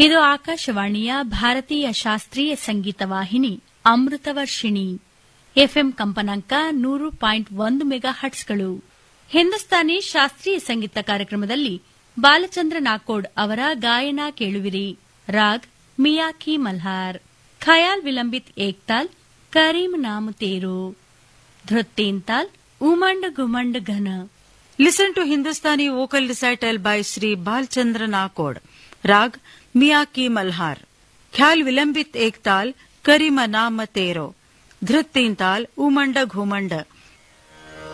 ಇದು ಆಕಾಶವಾಣಿಯ ಭಾರತೀಯ ಶಾಸ್ತ್ರೀಯ ಸಂಗೀತ ವಾಹಿನಿ ಅಮೃತವರ್ಷಿಣಿ ಎಫ್ಎಂ ಕಂಪನಾಂಕ ನೂರು ಪಾಯಿಂಟ್ ಒಂದು ಮೆಗಾ ಹಟ್ಸ್ಗಳು ಹಿಂದೂಸ್ತಾನಿ ಶಾಸ್ತ್ರೀಯ ಸಂಗೀತ ಕಾರ್ಯಕ್ರಮದಲ್ಲಿ ಬಾಲಚಂದ್ರ ನಾಕೋಡ್ ಅವರ ಗಾಯನ ಕೇಳುವಿರಿ ರಾಗ್ ಮಿಯಾಕಿ ಮಲ್ಹಾರ್ ಖಯಾಲ್ ವಿಲಂಬಿತ್ ಏಕ್ತಾಲ್ ಕರೀಂ ನಾಮ ತೇರು ಧೃತ್ತೇಂತಾಲ್ ಉಮಂಡ್ ಗುಮಂಡ್ ಘನ Listen to Hindustani vocal recital by Sri Balchandra Nakod. Rag Miyaki Malhar. Khyal Vilambit Ektal Karima Nama Tero. Dhrit Tintal Umanda Ghumanda.